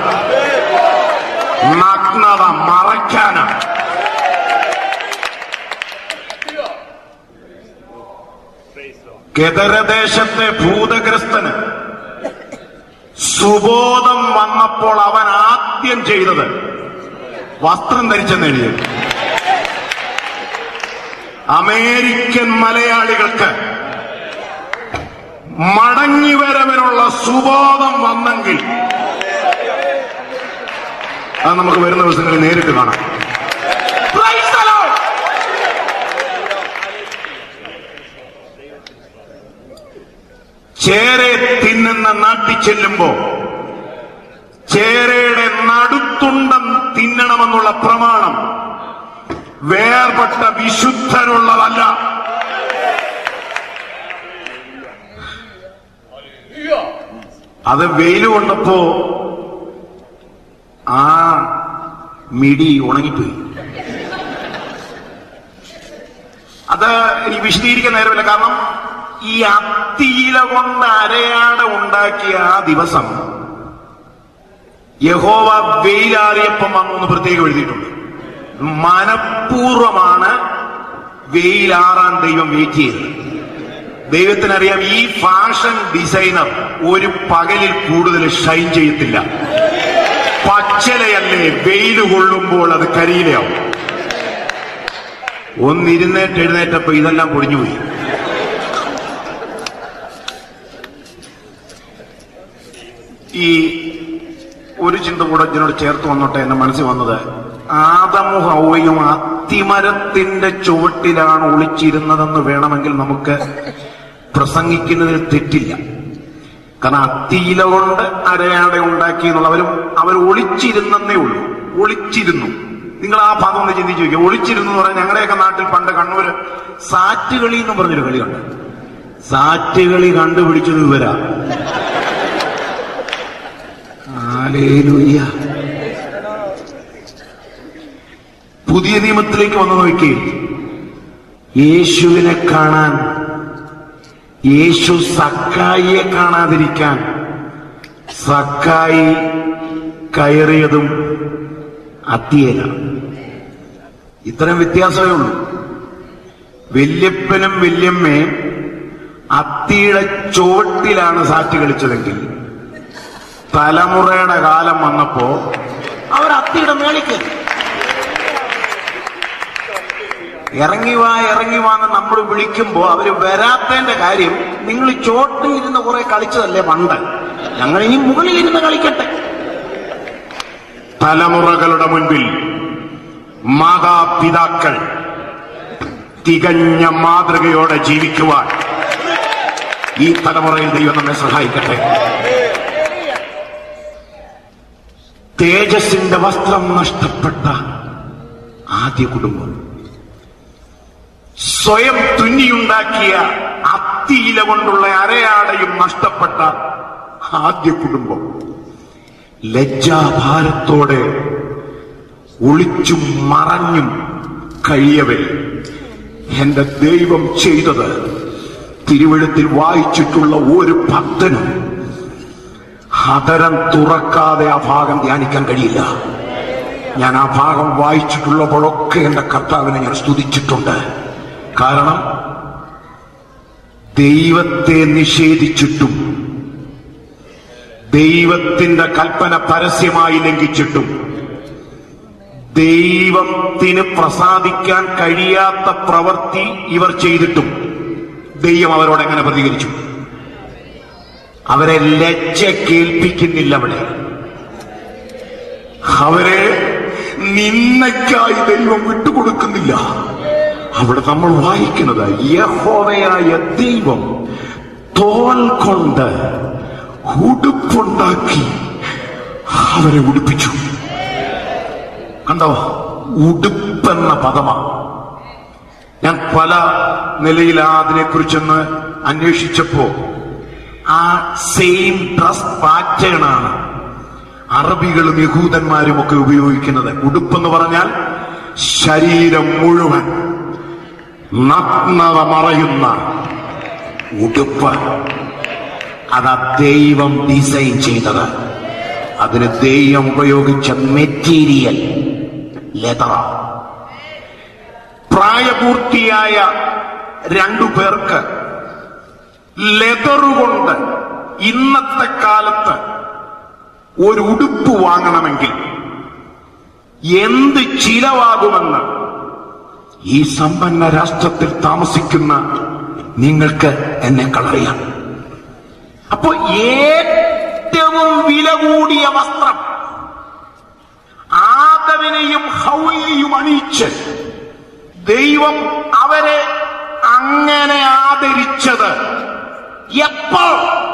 നഗ്നത മറയ്ക്കാനാണ് കെതരദേശത്തെ ഭൂതഗ്രസ്തന് സുബോധം വന്നപ്പോൾ അവൻ ആദ്യം ചെയ്തത് വസ്ത്രം ധരിച്ചെന്ന് എഴുതിയത് അമേരിക്കൻ മലയാളികൾക്ക് മടങ്ങിവരവിനുള്ള സുബോധം വന്നെങ്കിൽ അത് നമുക്ക് വരുന്ന ദിവസങ്ങളിൽ നേരിട്ട് കാണാം Praise the Lord. ചേരെ തിന്നുന്ന നാട്ടിൽ ചെല്ലുമ്പോ ചേരയുടെ നടുത്തുണ്ടം തിന്നണമെന്നുള്ള പ്രമാണം വേർപെട്ട വിശുദ്ധരുള്ളതല്ല അത് വെയിൽ കൊണ്ടപ്പോ ആ മിടി ഉണങ്ങിപ്പോയി അത് എനിക്ക് വിശദീകരിക്കാൻ നേരമില്ല കാരണം ഈ അത്തിയില കൊണ്ട് അരയാട ഉണ്ടാക്കിയ ആ ദിവസം യഹോവ വെയിലാറിയപ്പം വന്നു എന്ന് പ്രത്യേകം എഴുതിയിട്ടുണ്ട് മനഃപൂർവമാണ് വെയിലാറാൻ ദൈവം വെയിറ്റ് ചെയ്തത് ദൈവത്തിനറിയാം ഈ ഫാഷൻ ഡിസൈനർ ഒരു പകലിൽ കൂടുതൽ ഷൈൻ ചെയ്യത്തില്ല പച്ചലയല്ലേ വെയിൽ കൊള്ളുമ്പോൾ അത് കരിയിലയാവും ഒന്നിരുന്നേറ്റ് എഴുന്നേറ്റപ്പോ ഇതെല്ലാം പൊടിഞ്ഞുപോയി ഈ ഒരു ചിന്ത കൂടെ ഇതിനോട് ചേർത്ത് വന്നോട്ടെ എന്റെ മനസ്സിൽ വന്നത് ആദമു ഹൗവയും അത്തിമരത്തിന്റെ ചുവട്ടിലാണ് ഒളിച്ചിരുന്നതെന്ന് വേണമെങ്കിൽ നമുക്ക് പ്രസംഗിക്കുന്നതിൽ തെറ്റില്ല കാരണം അത്തിയില കൊണ്ട് അരയാടെ ഉണ്ടാക്കി എന്നുള്ളവരും അവർ ഒളിച്ചിരുന്നേ ഉള്ളൂ ഒളിച്ചിരുന്നു നിങ്ങൾ ആ ഭാഗം ഒന്ന് ചിന്തിച്ചു നോക്കിയോ ഒളിച്ചിരുന്നു എന്ന് പറഞ്ഞാൽ ഞങ്ങളുടെയൊക്കെ നാട്ടിൽ പണ്ട് കണ്ണൂര് സാറ്റുകളി എന്ന് പറഞ്ഞൊരു കളിയുണ്ട് സാറ്റുകളി കണ്ടുപിടിച്ചത് ഇവരാ ഹല്ലേലൂയ. പുതിയ നിയമത്തിലേക്ക് വന്നു നോക്കി യേശുവിനെ കാണാൻ യേശു സക്കായിയെ കാണാതിരിക്കാൻ സക്കായി കയറിയതും അത്തിയേലാണ് ഇത്തരം വ്യത്യാസമേ ഉള്ളൂ വല്യപ്പനും വല്യമ്മയും അത്തിയുടെ ചുവട്ടിലാണ് സാറ്റ് കളിച്ചതെങ്കിൽ തലമുറയുടെ കാലം വന്നപ്പോ അവർ അത്തിയുടെ മേളിക്ക് ഇറങ്ങി വാ ഇറങ്ങി വാന്ന് നമ്മൾ വിളിക്കുമ്പോ അവര് വരാത്തതിന്റെ കാര്യം നിങ്ങൾ ഈ ചോട്ടിൽ ഇരുന്ന് കുറെ കളിച്ചതല്ലേ പണ്ട് ഞങ്ങൾ ഇനി മുകളിൽ ഇരുന്ന് കളിക്കട്ടെ തലമുറകളുടെ മുൻപിൽ മാതാപിതാക്കൾ തികഞ്ഞ മാതൃകയോടെ ജീവിക്കുവാൻ ഈ തലമുറയിൽ ദൈവം നമ്മെ സഹായിക്കട്ടെ തേജസിന്റെ വസ്ത്രം നഷ്ടപ്പെട്ട ആദ്യ കുടുംബം സ്വയം തുന്നിയുണ്ടാക്കിയ അത്തിയില കൊണ്ടുള്ള അരയാടയും നഷ്ടപ്പെട്ട ആദ്യ കുടുംബം ലജ്ജാഭാരത്തോടെ ഒളിച്ചും മറഞ്ഞും കഴിയവേ എന്റെ ദൈവം ചെയ്തത് തിരുവഴുത്തിൽ വായിച്ചിട്ടുള്ള ഒരു ഭക്തനും ഹതരം തുറക്കാതെ ആ ഭാഗം ധ്യാനിക്കാൻ കഴിയില്ല ഞാൻ ആ ഭാഗം വായിച്ചിട്ടുള്ളപ്പോഴൊക്കെ എന്റെ കർത്താവിനെ ഞാൻ സ്തുതിച്ചിട്ടുണ്ട് കാരണം ദൈവത്തെ നിഷേധിച്ചിട്ടും ദൈവത്തിന്റെ കൽപ്പന പരസ്യമായി ലംഘിച്ചിട്ടും ദൈവത്തിന് പ്രസാദിക്കാൻ കഴിയാത്ത പ്രവൃത്തി ഇവർ ചെയ്തിട്ടും ദൈവം അവരോട് എങ്ങനെ പ്രതികരിച്ചു അവരെ ലജ്ജ കേൾപ്പിക്കുന്നില്ല അവിടെ അവരെ നിന്നയ്ക്കായി ദൈവം വിട്ടുകൊടുക്കുന്നില്ല അവിടെ നമ്മൾ വായിക്കുന്നത് യഹോവയായ ദൈവം തോൽ കൊണ്ട് ഉടുപ്പുണ്ടാക്കി അവരെ ഉടുപ്പിച്ചു കണ്ടോ ഉടുപ്പെന്ന പദമാണ് ഞാൻ പല നിലയിൽ അതിനെക്കുറിച്ചൊന്ന് അന്വേഷിച്ചപ്പോ ആ സെയിം ഡ്രസ് പാറ്റേൺ ആണ് അറബികളും യഹൂദന്മാരും ഒക്കെ ഉപയോഗിക്കുന്നത് ഉടുപ്പെന്ന് പറഞ്ഞാൽ ശരീരം മുഴുവൻ നഗ്നത മറയുന്ന ഉടുപ്പ് അതാ ദൈവം ഡിസൈൻ ചെയ്തത് അതിന് ദൈവം ഉപയോഗിച്ച മെറ്റീരിയൽ ലെതറ പ്രായപൂർത്തിയായ രണ്ടു പേർക്ക് ലെതറുകൊണ്ട് ഇന്നത്തെ കാലത്ത് ഒരു ഉടുപ്പ് വാങ്ങണമെങ്കിൽ എന്ത് ചിലവാകുമെന്ന് ഈ സമ്പന്ന രാഷ്ട്രത്തിൽ താമസിക്കുന്ന നിങ്ങൾക്ക് എന്നെ കളറിയാം അപ്പോ ഏറ്റവും വില കൂടിയ വസ്ത്രം ആദവിനെയും ഹൗയെയും അണിയിച്ച് ദൈവം അവരെ അങ്ങനെ ആദരിച്ചത് എപ്പോൾ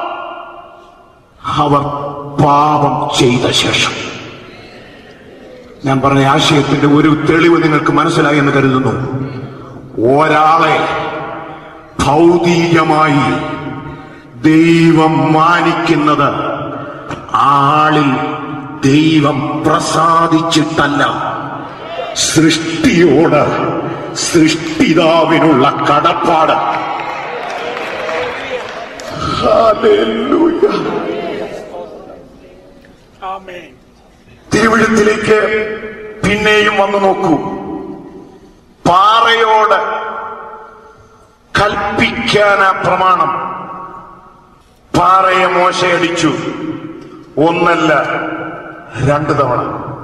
അവർ പാപം ചെയ്ത ശേഷം ഞാൻ പറഞ്ഞ ആശയത്തിന്റെ ഒരു തെളിവ് നിങ്ങൾക്ക് മനസ്സിലായി എന്ന് കരുതുന്നു ഒരാളെ ഭൗതികമായി ദൈവം മാനിക്കുന്നത് ആളിൽ ദൈവം പ്രസാദിച്ചിട്ടല്ല സൃഷ്ടിയോട് സൃഷ്ടിതാവിനുള്ള കടപ്പാട് ഹല്ലേലൂയ. Amen. തിരുവിഴത്തിലേക്ക് പിന്നെയും വന്നു നോക്കൂ പാറയോട് കൽപ്പിക്കാനാ പ്രമാണം പാറയെ മോശയടിച്ചു ഒന്നല്ല രണ്ടു തവണ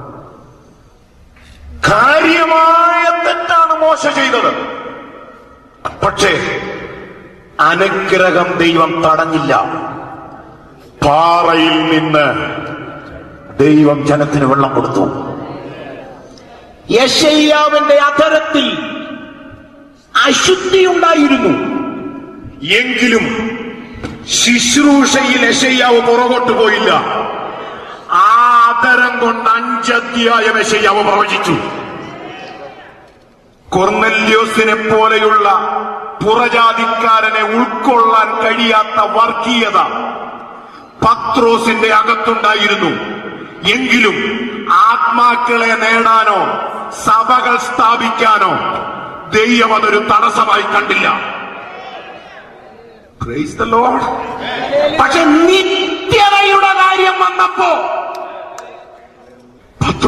കാര്യമായ തെറ്റാണ് മോശ ചെയ്തത് പക്ഷേ അനുഗ്രഹം ദൈവം തടഞ്ഞില്ല പാറയിൽ നിന്ന് ദൈവം ജനത്തിന് വെള്ളം കൊടുത്തു യശയ്യാവിന്റെ അധരത്തിൽ അശുദ്ധി ഉണ്ടായിരുന്നു എങ്കിലും ശുശ്രൂഷയിൽ യശയ്യാവ് പുറകോട്ട് പോയില്ല ആ അധരം കൊണ്ട് അഞ്ചധ്യായം യശയ്യാവ് പ്രവചിച്ചു കൊർന്നല്യോസിനെ പോലെയുള്ള പുറജാതിക്കാരനെ ഉൾക്കൊള്ളാൻ കഴിയാത്ത വർഗീയത പത്രോസിന്റെ അകത്തുണ്ടായിരുന്നു എങ്കിലും ആത്മാക്കളെ നേടാനോ സഭകൾ സ്ഥാപിക്കാനോ ദൈവം അതൊരു തടസ്സമായി കണ്ടില്ല Praise the Lord. പക്ഷെ നിത്യതയുടെ കാര്യം വന്നപ്പോ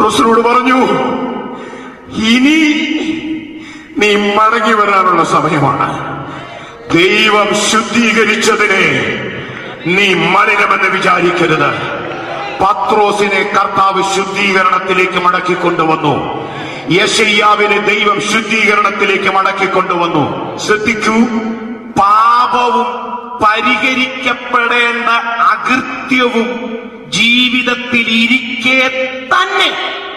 പത്രോസിനോട് പറഞ്ഞു ഇനി നീ മടങ്ങി വരാനുള്ള സമയമാണ് ദൈവം ശുദ്ധീകരിച്ചതിനെ നീ മലിനമെന്ന് വിചാരിക്കരുത് പത്രോസിനെ കർത്താവ് ശുദ്ധീകരണത്തിലേക്ക് മടക്കിക്കൊണ്ടുവന്നു യശയ്യാവിനെ ദൈവം ശുദ്ധീകരണത്തിലേക്ക് മടക്കിക്കൊണ്ടുവന്നു ശ്രദ്ധിക്കൂ പാപവും പരിഹരിക്കപ്പെടേണ്ട അകൃത്യവും ജീവിതത്തിൽ ഇരിക്കെ തന്നെ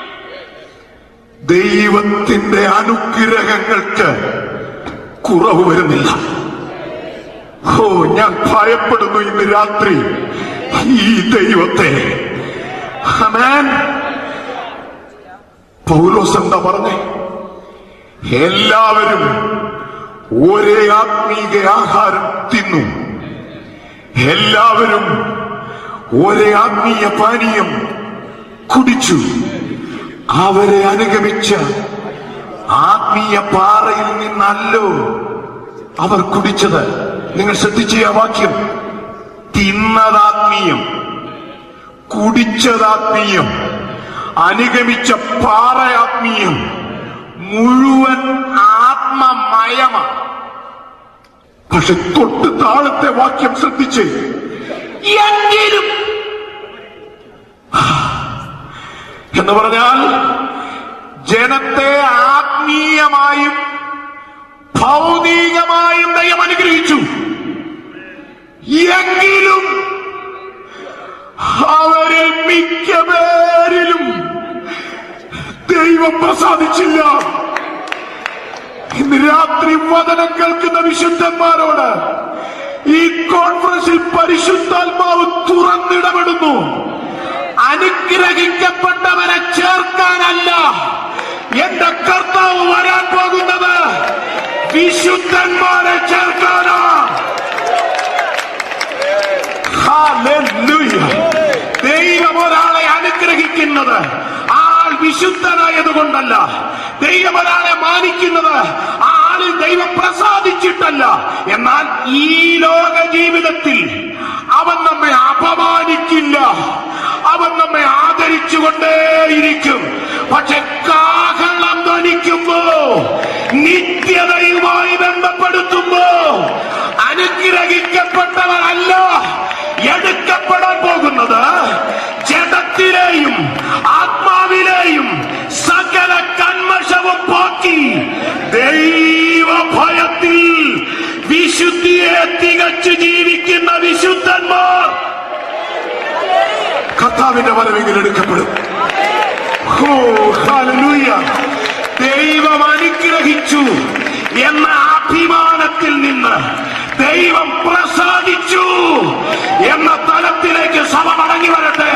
ദൈവത്തിന്റെ അനുഗ്രഹങ്ങൾക്ക് കുറവ് വരുന്നില്ല ഓ ഞാൻ ഭയപ്പെടുന്നു ഇന്ന് രാത്രി ഈ ദൈവത്തെ ആമേൻ. പൗലോസ് എന്താ പറഞ്ഞേ എല്ലാവരും ഒരേ ആത്മീക ആഹാരം തിന്നു എല്ലാവരും ഒരേ ആത്മീയ പാനീയം കുടിച്ചു അവരെ അനുഗമിച്ച ആത്മീയ പാറയിൽ നിന്നല്ലോ അവർ കുടിച്ചത് നിങ്ങൾ ശ്രദ്ധിച്ച ആ വാക്യം തിന്നതാത്മീയം കുടിച്ചതാത്മീയം അനുഗമിച്ച പാറയാത്മീയം മുഴുവൻ ആത്മമയമാണ് പക്ഷെ തൊട്ട് താഴത്തെ വാക്യം ശ്രദ്ധിച്ച് എങ്കിലും എന്ന് പറഞ്ഞാൽ ജനത്തെ ആത്മീയമായും ഭൗതികമായും ദൈവം അനുഗ്രഹിച്ചു എങ്കിലും അവരിൽ മിക്ക പേരിലും ദൈവം പ്രസാദിച്ചില്ല ഇന്ന് രാത്രി വചനം കേൾക്കുന്ന വിശുദ്ധന്മാരോട് ഈ കോൺഫറൻസിൽ പരിശുദ്ധാത്മാവ് തുറന്നിടപെടുന്നു അനുഗ്രഹിക്കപ്പെട്ടവരെ ചേർക്കാനല്ല എന്റെ കർത്താവ് വരാൻ പോകുന്നത് വിശുദ്ധന്മാരെ ചേർക്കാനാ ഹല്ലേലൂയ. ദൈവം ഒരാളെ അനുഗ്രഹിക്കുന്നത് ആൾ വിശുദ്ധനായതുകൊണ്ടല്ല ദൈവം ഒരാളെ മാനിക്കുന്നത് ആ ആളിൽ ദൈവം പ്രസാദിച്ചിട്ടല്ല എന്നാൽ ഈ ലോക ജീവിതത്തിൽ അവൻ നമ്മെ അപമാനിക്കില്ല അവൻ നമ്മെ ആദരിച്ചുകൊണ്ടേയിരിക്കും പക്ഷെ കാഹളം ധ്വനിക്കുമ്പോ നിത്യതയുമായി ബന്ധപ്പെടുത്തുമ്പോ അനുഗ്രഹിക്കപ്പെട്ടവരല്ല എടുക്കപ്പെടാൻ പോകുന്നത് ജഡത്തിലെയും ആത്മാവിലെയും സകല കന്മഷവും പോക്കി ദൈവഭയത്തിൽ വിശുദ്ധിയെ തികച്ചു ജീവിക്കുന്ന വിശുദ്ധന്മാർ കർത്താവിന്റെ വരവെങ്കിൽ എടുക്കപ്പെടും ഓ, ഹല്ലേലൂയ. ദൈവം അനുഗ്രഹിച്ചു എന്ന അഭിമാനത്തിൽ നിന്ന് ദൈവം പ്രസാദിച്ചു എന്ന തലത്തിലേക്ക് സഭ മടങ്ങി വരട്ടെ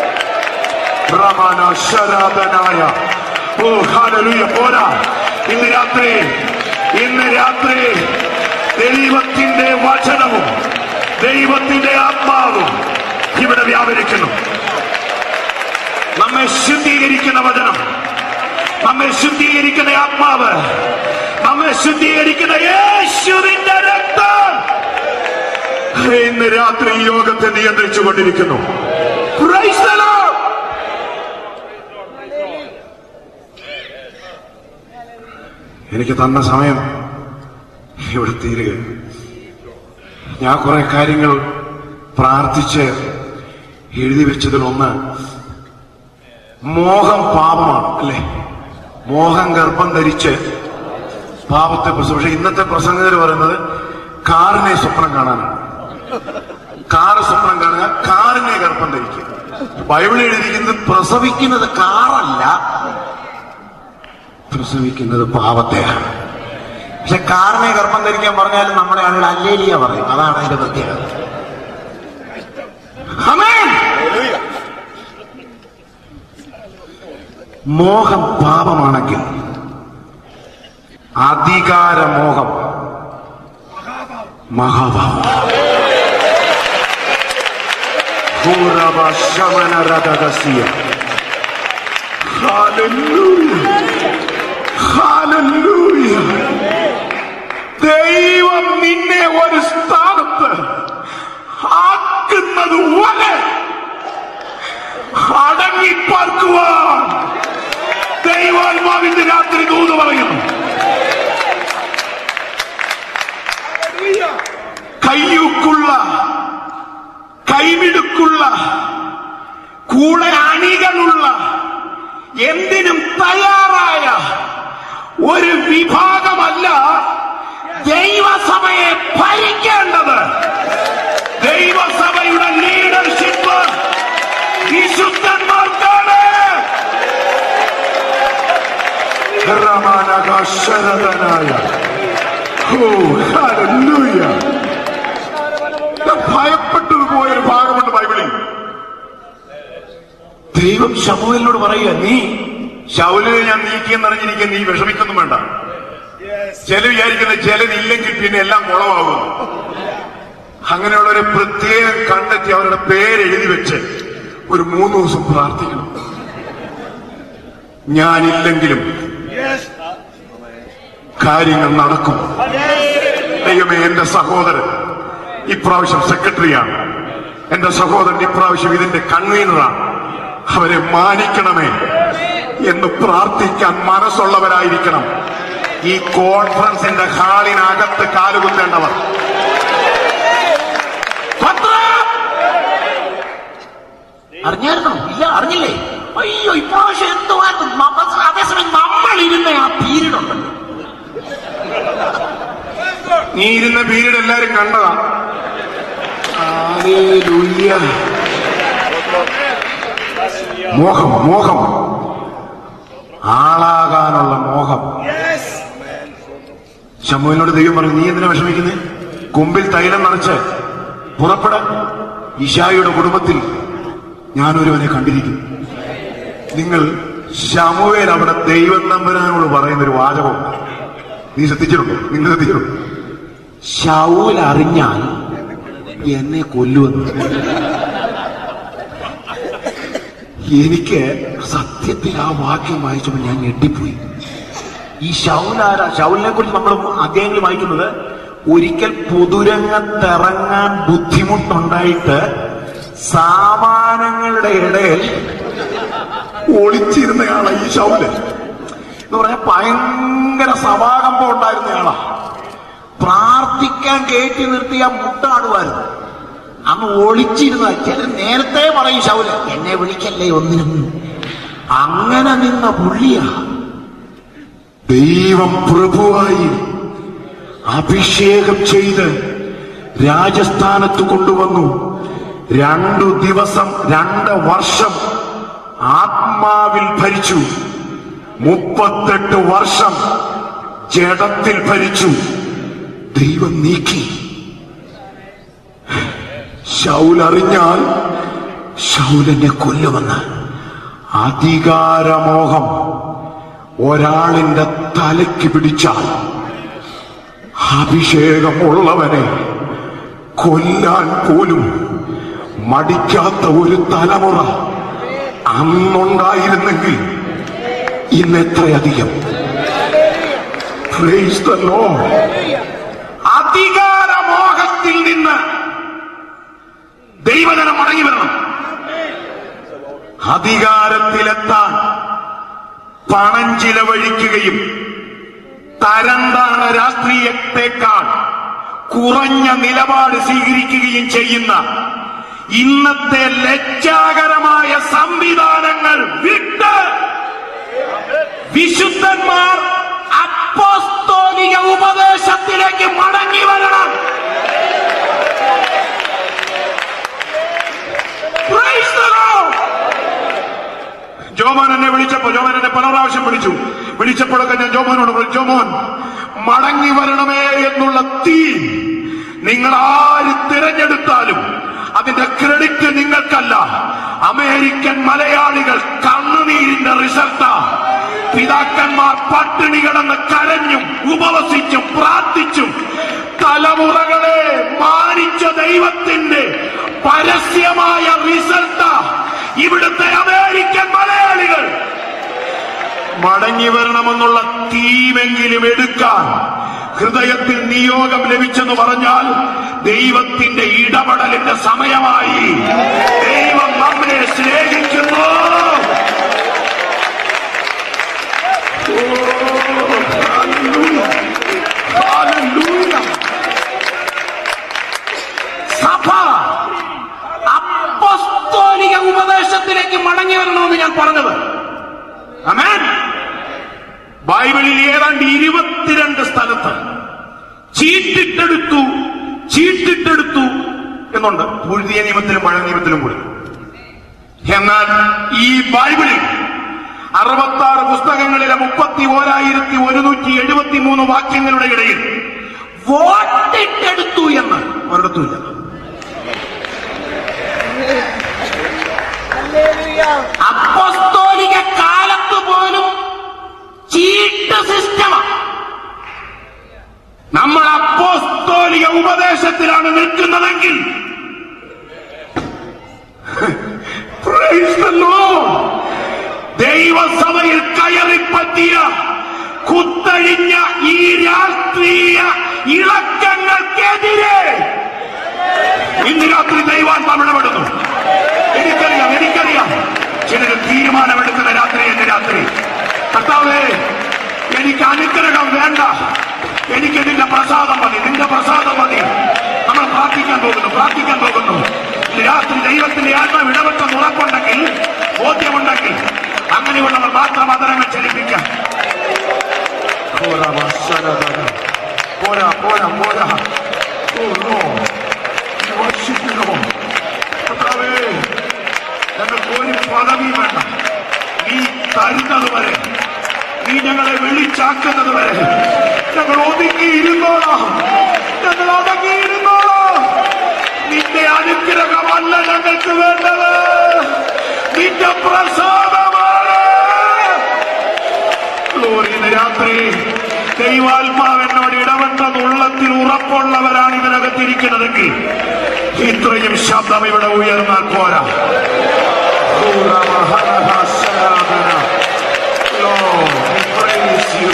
റമന ശരാധനായ ഓ ഹാലലൂയ പോരാ ഇന്ന് രാത്രി ഇന്ന് രാത്രി ദൈവത്തിന്റെ വചനവും ദൈവത്തിന്റെ ആത്മാവും ഇവിടെ വ്യാപരിക്കുന്നു നമ്മെ ശുദ്ധീകരിക്കുന്ന വചനം നമ്മെ ശുദ്ധീകരിക്കുന്ന ആത്മാവ് നമ്മെ ശുദ്ധീകരിക്കുന്ന യേശുവിന്റെ രക്തം ഇന്ന് രാത്രി ഈ യോഗത്തെ നിയന്ത്രിച്ചു കൊണ്ടിരിക്കുന്നു Praise the Lord. എനിക്ക് തന്ന സമയം ഇവിടെ തീരുക ഞാൻ കുറെ കാര്യങ്ങൾ പ്രാർത്ഥിച്ച് എഴുതി വെച്ചതിലൊന്ന് മോഹം പാപമാണ് അല്ലേ മോഹം ഗർഭം ധരിച്ച് പാപത്തെ പ്രസവം പക്ഷെ ഇന്നത്തെ പ്രസംഗത്തിൽ പറയുന്നത് കാറിനെ സ്വപ്നം കാണാനാണ് കാറ് സ്വപ്നം കാണുക കാറിനെ ഗർഭം ധരിക്കുക ബൈബിളിൽ എഴുതിയിരിക്കുന്നത് പ്രസവിക്കുന്നത് കാറല്ല പ്രസവിക്കുന്നത് പാപത്തെയാണ് പക്ഷെ കാറിനെ ഗർഭം ധരിക്കാൻ പറഞ്ഞാലും നമ്മുടെ ആളുകൾ അല്ലേലിയ പറയും അതാണ് അതിന്റെ പ്രത്യേകത ആമേൻ. മോഹം പാപമാണെങ്കിൽ അധികാരമോഹം മഹാഭാവം ഭൂരവ ശമനരഥകസ്യ. Hallelujah. Hallelujah. ദൈവം നിന്നെ ഒരു സ്ഥാനത്ത് ആക്കുന്നത് വരെ അടങ്ങിപ്പാർക്കുവാൻ എന്തിനും തയ്യാറായ ഒരു വിഭാഗമല്ല ദൈവസഭയെ ഭരിക്കേണ്ടത് ദൈവസഭയുടെ ലീഡർഷിപ്പ് വിശുദ്ധന്മാർക്കാണ് ശരതനായ ഭയപ്പെട്ടു പോയൊരു ഭാഗമുണ്ട് ബൈബിളിൽ ദൈവം ശമുവേലിനോട് പറയുക നീ ശൗലിനെ ഞാൻ നീക്കിയെന്നറിഞ്ഞിരിക്കുക നീ വിഷമിക്കൊന്നും വേണ്ട ചില വിചാരിക്കുന്ന ചിലതില്ലെങ്കിൽ പിന്നെ എല്ലാം കുളമാകും അങ്ങനെയുള്ളവരെ പ്രത്യേകം കണ്ടെത്തി അവരുടെ പേരെഴുതി വെച്ച് ഒരു മൂന്ന് ദിവസം പ്രാർത്ഥിക്കണം ഞാനില്ലെങ്കിലും കാര്യങ്ങൾ നടക്കും ദൈവമേ എന്റെ സഹോദരൻ ഇപ്രാവശ്യം സെക്രട്ടറിയാണ് എന്റെ സഹോദരൻ ഇപ്രാവശ്യം ഇതിന്റെ കൺവീനറാണ് അവരെ മാനിക്കണമേ എന്ന് പ്രാർത്ഥിക്കാൻ മനസ്സുള്ളവരായിരിക്കണം ഈ കോൺഫറൻസിന്റെ ഹാളിനകത്ത് കാലുകുത്തേണ്ടവർ അറിഞ്ഞായിരുന്നോ ഇല്ല അറിഞ്ഞില്ലേ അയ്യോ ഇപ്രാവശ്യം എന്തുവായിരുന്നു നമ്മ- അതേസമയം നമ്മൾ ഇരുന്ന ആ പീരീഡ് ഉണ്ടല്ലോ നീ ഇരുന്ന പീരീഡ് എല്ലാരും കണ്ടതാ ഹല്ലേലൂയ. മോഹം മോഹം ആളാകാനുള്ള മോഹം ശമുവിനോട് ദൈവം പറഞ്ഞു നീ എന്തിനാ വിഷമിക്കുന്നേ കുമ്പിൽ തൈലം നിറച്ച് പുറപ്പെട ഇഷായിയുടെ കുടുംബത്തിൽ ഞാനൊരുവനെ കണ്ടിരിക്കുന്നു നിങ്ങൾ ശമുവേൽ അവിടെ ദൈവം നമ്പരാനോട് പറയുന്ന ഒരു വാചകമുണ്ട് നീ ശ്രദ്ധിച്ചിട്ടുണ്ടോ നിങ്ങൾ ശ്രദ്ധിച്ചിട്ടുണ്ടോ ശൗൽ അറിഞ്ഞാൽ എന്നെ കൊല്ലുമെന്ന് എനിക്ക് സത്യത്തിൽ ആ വാക്യം വായിച്ചപ്പോൾ ഞാൻ ഞെട്ടിപ്പോയി ഈ ശൗലാര ശൗലിനെ കുറിച്ച് നമ്മൾ അധ്യായങ്ങൾ വായിക്കുന്നത് ഒരിക്കൽ പൊതുരംഗത്തിറങ്ങാൻ ബുദ്ധിമുട്ടുണ്ടായിട്ട് സാമാനങ്ങളുടെ ഇടയിൽ ഒളിച്ചിരുന്നയാളാ ഈ ശൗല് എന്ന് പറഞ്ഞാൽ ഭയങ്കര സഭാകമ്പം ഉണ്ടായിരുന്നയാളാ പ്രാർത്ഥിക്കാൻ കയറ്റി നിർത്തിയ മുട്ടാടുമായിരുന്നു അന്ന് ഒളിച്ചിരുന്ന ചിലർ നേരത്തെ പറയും ശൗല എന്നെ വിളിക്കല്ലേ ഒന്നിനും അങ്ങനെ നിന്ന പുള്ളിയാ ദൈവം പ്രഭുവായി അഭിഷേകം ചെയ്ത് രാജസ്ഥാനത്ത് കൊണ്ടുവന്നു രണ്ടു ദിവസം രണ്ട് വർഷം ആത്മാവിൽ ഭരിച്ചു മുപ്പത്തെട്ട് വർഷം ജഡത്തിൽ ഭരിച്ചു ദൈവം നീക്കി ശൗൽ അറിഞ്ഞാൽ ശൗലനെ കൊല്ലുമെന്ന് അധികാരമോഹം ഒരാളിന്റെ തലയ്ക്ക് പിടിച്ചാൽ അഭിഷേകമുള്ളവനെ കൊല്ലാൻ പോലും മടിക്കാത്ത ഒരു തലമുറ അന്നുണ്ടായിരുന്നെങ്കിൽ ഇന്ന് എത്രയധികം Praise the Lord. അധികാരമോഹത്തിൽ നിന്ന് ദൈവജനം മടങ്ങി വരണം അധികാരത്തിലെത്താൻ പണം ചിലവഴിക്കുകയും തരംതാണ രാഷ്ട്രീയത്തെക്കാൾ കുറഞ്ഞ നിലപാട് സ്വീകരിക്കുകയും ചെയ്യുന്ന ഇന്നത്തെ ലജ്ജാകരമായ സംവിധാനങ്ങൾ വിട്ട് വിശുദ്ധന്മാർ അപ്പോസ്തോലിക ഉപദേശത്തിലേക്ക് മടങ്ങി വരണം Praise the Lord. ജോമോൻ എന്നെ വിളിച്ചപ്പോ ജോമോൻ എന്നെ പല പ്രാവശ്യം വിളിച്ചു വിളിച്ചപ്പോഴൊക്കെ ഞാൻ ജോമോനോട് പറഞ്ഞു ജോമോൻ മടങ്ങി വരണമേ എന്നുള്ള തീ നിങ്ങൾ ആര് തിരഞ്ഞെടുത്താലും അതിന്റെ ക്രെഡിറ്റ് നിങ്ങൾക്കല്ല അമേരിക്കൻ മലയാളികൾ കണ്ണുനീരിന്റെ റിസൾട്ടാ പിതാക്കന്മാർ പട്ടിണി കിടന്ന് കരഞ്ഞും ഉപവസിച്ചും പ്രാർത്ഥിച്ചും തലമുറകളെ മാനിച്ച ദൈവത്തിന്റെ പരസ്യമായ റിസൾട്ടാ ഇവിടുത്തെ അമേരിക്കൻ മലയാളികൾ മടങ്ങി വരണമെന്നുള്ള തീമെങ്കിലും എടുക്കാൻ ഹൃദയത്തിൽ നിയോഗം ലഭിച്ചെന്ന് പറഞ്ഞാൽ ദൈവത്തിന്റെ ഇടപെടലിന്റെ സമയമായി ദൈവം നമ്മെ സ്നേഹിക്കുന്നു ഓ, hallelujah. Hallelujah. സഭ അപ്പസ്തോലിക ഉപദേശത്തിലേക്ക് മടങ്ങി വരണമെന്ന് ഞാൻ പറഞ്ഞത് അമേൻ ബൈബിളിൽ ഏതാണ്ട് ഇരുപത്തിരണ്ട് സ്ഥലത്ത് ചീട്ടിട്ടെടുത്തു ചീട്ടിട്ടെടുത്തു എന്നുണ്ട് പുതിയ നിയമത്തിലും പഴയ നിയമത്തിലും കൂടി എന്നാൽ ഈ ബൈബിളിൽ അറുപത്തി ആറ് പുസ്തകങ്ങളിലെ മുപ്പത്തി ഓരായിരത്തി ഒരുന്നൂറ്റി എഴുപത്തി മൂന്ന് വാക്യങ്ങളുടെ ഇടയിൽ വോട്ടിട്ടെടുത്തു എന്ന് ഒരിടത്തുമില്ല അപ്പസ്തോലിക കാലത്ത് പോലും ചീട്ട് സിസ്റ്റമാണ് നമ്മൾ അപ്പോസ്തോലിക ഉപദേശത്തിലാണ് നിൽക്കുന്നതെങ്കിൽ Praise the Lord. ദൈവസഭയിൽ കയറിപ്പറ്റിയ കുത്തഴിഞ്ഞ ഈ രാഷ്ട്രീയ ഇളക്കങ്ങൾക്കെതിരെ ഇന്ന് രാത്രി ദൈവാത്മാവ് ഇടപെടുന്നു എനിക്കറിയാം എനിക്കറിയാം ചിലര് തീരുമാനമെടുക്കുന്ന രാത്രി എന്റെ രാത്രി കർത്താവേ എനിക്ക് അനുഗ്രഹം വേണ്ട എനിക്ക് നിന്റെ പ്രസാദം മതി നിന്റെ പ്രസാദം മതി നമ്മൾ പ്രാർത്ഥിക്കാൻ പോകുന്നു പ്രാർത്ഥിക്കാൻ പോകുന്നു ഇന്ന് രാത്രി ദൈവത്തിന്റെ ആത്മാവ് ഇടപെട്ടെന്ന് ഉറപ്പുണ്ടെങ്കിൽ ബോധ്യമുണ്ടെങ്കിൽ അങ്ങനെയുള്ളവർ മാത്രം അതരങ്ങൾ ചലിപ്പിക്കാം പോരാ വത്സലതര. പോരാ പോരാ പോരാ ഓ നോ വർഷിക്കുന്നു കർത്താവേ ഞങ്ങൾക്ക് ഒരു പദവി വേണ്ട നീ തരുന്നത് വരെ നീ ഞങ്ങളെ വിളിച്ചാക്കുന്നത് വരെ ഞങ്ങൾ ഒതുങ്ങിയിരുന്നോളാം ഞങ്ങൾ ഒതുങ്ങിയിരുന്നോളാം നിന്റെ അനുഗ്രഹമല്ല ഞങ്ങൾക്ക് വേണ്ടത് നിന്റെ പ്രസാദമാണ് ഗ്ലോറി ഇന്ന് രാത്രി ദൈവാത്മാവ് എന്നോട് ഇടപെട്ടത് ഉള്ളത്തിൽ ഉറപ്പുള്ളവരാണ് ഇതിനകത്തിരിക്കുന്നതെങ്കിൽ ഇത്രയും ശബ്ദം ഇവിടെ ഉയർന്നാൽ പോരാ ഭൂരമഹരഹസ്യാദന. Lord, we praise you.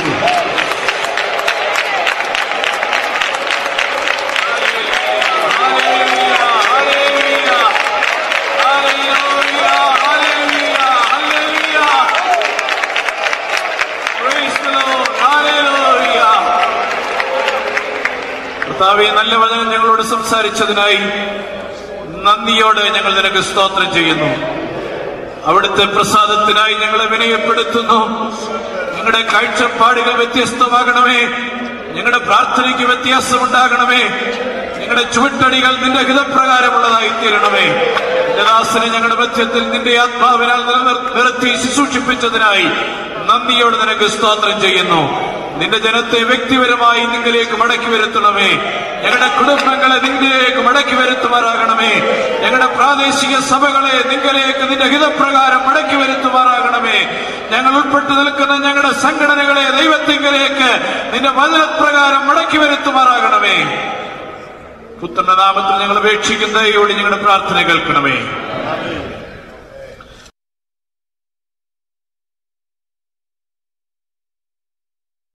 കർത്താവെ നല്ല വചനം ഞങ്ങളോട് സംസാരിച്ചതിനായി നന്ദിയോടെ ഞങ്ങൾ നിനക്ക് സ്തോത്രം ചെയ്യുന്നു അവിടുത്തെ പ്രസാദത്തിനായി ഞങ്ങളെ വിനയപ്പെടുത്തുന്നു ഞങ്ങളുടെ കാഴ്ചപ്പാടുകൾ വ്യത്യസ്തമാകണമേ ഞങ്ങളുടെ പ്രാർത്ഥനയ്ക്ക് വ്യത്യാസമുണ്ടാകണമേ ഞങ്ങളുടെ ചുവട്ടടികൾ നിന്റെ ഹിതപ്രകാരമുള്ളതായി തീരണമേ നിന്റെ ദാസനെ ഞങ്ങളുടെ മധ്യത്തിൽ നിന്റെ ആത്മാവിനാൽ നിലനിർ- നിർത്തി ശുശ്രൂഷിപ്പിച്ചതിനായി നന്ദിയോട് നിനക്ക് സ്തോത്രം ചെയ്യുന്നു നിന്റെ ജനത്തെ വ്യക്തിപരമായി നിങ്ങളിലേക്ക് മടക്കി വരുത്തണമേ ഞങ്ങളുടെ കുടുംബങ്ങളെ നിങ്ങളിലേക്ക് മടക്കി വരുത്തുമാറാകണമേ ഞങ്ങളുടെ പ്രാദേശിക സഭകളെ നിങ്ങളിലേക്ക് നിന്റെ ഹിതപ്രകാരം മടക്കി വരുത്തുമാറാകണമേ ഞങ്ങൾ ഉൾപ്പെട്ടു നിൽക്കുന്ന ഞങ്ങളുടെ സംഘടനകളെ ദൈവത്തിങ്കലേക്ക് നിന്റെ വചനപ്രകാരം മടക്കി വരുത്തുമാറാകണമേ പുത്രന്റെ നാമത്തിൽ ഞങ്ങൾ അപേക്ഷിക്കുന്ന ദൈവയോട് ഞങ്ങളുടെ പ്രാർത്ഥന കേൾക്കണമേ